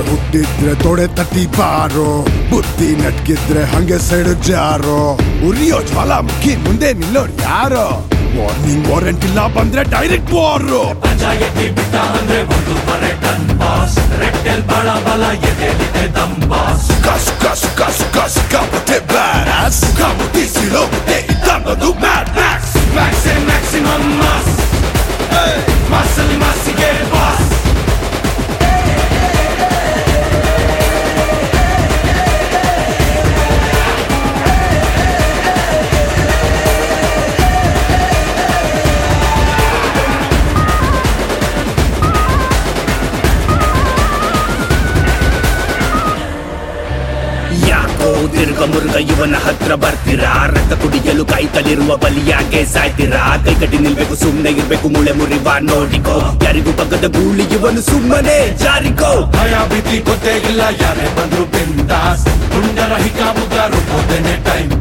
ಹುಟ್ಟಿದ್ರೆ ತೊಡೆ ತಟ್ಟಿ ಬಾರೋ ಬುದ್ಧಿ ನಟ್ಗಿದ್ರೆ ಹಂಗೆ ಸೈಡ್ ಜಾರೋ ಉರಿಯೋ ಜ್ವಾಲಾಮುಖಿ ಮುಂದೆ ನಿಲ್ಲೋರು ಯಾರೋ ವಾರ್ನಿಂಗ್ ವಾರೆಂಟ್ ಇಲ್ಲ ಬಂದ್ರೆ ಡೈರೆಕ್ಟ್ ವಾರು ಪಂಚಾಯತಿ ಬಿಟ್ಟ ಅಂದ್ರೆ ಒಂದೂವರೆ ಟನ್ ಬಾಸ್ ರೆಟ್ಟೆಲ್ ಬಳ ಬಲ ಎದೆಲಿದೆ ದಮ್ ಬಾಸ್ ಕಸ್ ಕಸ್ ಕಸ್ ಕಸ್ ಕಾಪತ್ತೆ ಬ್ಯಾರಸ್ ಕಾಮುತ್ತಿಸಿಲೋಗುತ್ತೆ ಇದ್ದನ್ನೋದು ಮ್ಯಾಡ್ ಮ್ಯಾಕ್ಸ್ ಮ್ಯಾಕ್ಸೆ ಮ್ಯಾಕ್ಸಿಮಮ್ ಮಾಸ್ ಮಸಲ್ ಮಸಿಗೆ ಬಾಸ್ ಯಾಕೋ ತಿರುಗ ಮುರುಗ ಇವನ ಹತ್ರ ಬರ್ತೀರಾ ರಕ್ತ ಕುಡಿಯಲು ಕಾಯ್ತಲಿರುವ ಬಲಿಯಾಗೆ ಸಾಯ್ತೀರಾ ಕೈ ಕಟ್ಟಿ ನಿಲ್ಬೇಕು ಸುಮ್ನೆ ಇರ್ಬೇಕು ಮುಳೆ ಮುರಿವ ನೋಡಿಕೋ ಯಾರಿಗೂ ಬಗ್ಗದ ಗೂಳಿ ಇವನು ಸುಮ್ಮನೆ ಜಾರಿಕೋ ಭಯ ಭೀತಿ ಗೊತ್ತೇ ಇಲ್ಲ ಯಾರೇ ಬಂದ್ರು ಬಿಂದಾಸ್ ಪುಂಡರ ಹಿಕಾಮುಗ ರುಬ್ಬೋದೇನೆ ಟೈಮ್